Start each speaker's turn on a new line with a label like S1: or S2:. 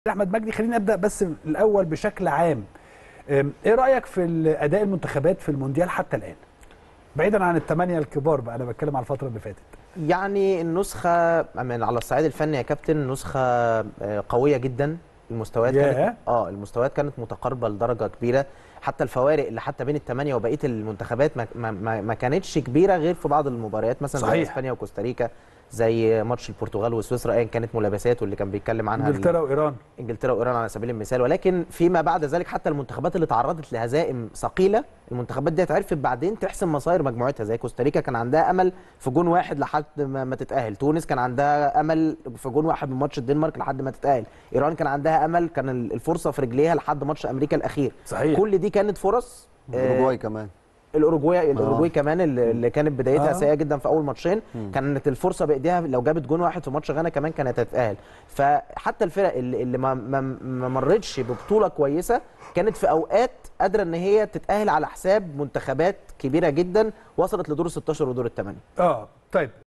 S1: احمد مجدي خلينا نبدا بس الاول بشكل عام أم، ايه رايك في اداء المنتخبات في المونديال حتى الان بعيدا عن الثمانيه الكبار بقى انا بتكلم على الفتره اللي فاتت
S2: يعني النسخة من على الصعيد الفني يا كابتن نسخة آه، قوية جدا المستويات
S1: ياه.
S2: كانت اه المستويات كانت متقاربة لدرجة كبيرة حتى الفوارق اللي حتى بين الثمانية وبقية المنتخبات ما, ما, ما ما كانتش كبيرة غير في بعض المباريات مثلا زي
S1: صحيح.
S2: اسبانيا وكوستاريكا زي ماتش البرتغال وسويسرا ايا كانت ملابسات واللي كان بيتكلم عنها
S1: انجلترا وايران
S2: انجلترا وايران على سبيل المثال ولكن فيما بعد ذلك حتى المنتخبات اللي تعرضت لهزائم ثقيله المنتخبات دي عرفت بعدين تحسم مصائر مجموعتها زي كوستاريكا كان عندها امل في جون واحد لحد ما, ما تتاهل تونس كان عندها امل في جون واحد من ماتش الدنمارك لحد ما تتاهل ايران كان عندها امل كان الفرصه في رجليها لحد ماتش امريكا الاخير
S1: صحيح
S2: كل دي كانت فرص آه،
S3: الاوروجواي كمان
S2: الاوروجواي الاوروجواي كمان اللي اللي كانت بدايتها
S1: آه.
S2: سيئه جدا في اول ماتشين كانت الفرصه بايديها لو جابت جون واحد في ماتش غانا كمان كانت هتتاهل فحتى الفرق اللي, اللي ما, ما, ما مرتش ببطوله كويسه كانت في اوقات قادره ان هي تتاهل على حساب منتخبات كبيره جدا وصلت لدور ال 16 ودور الثمانيه
S1: اه طيب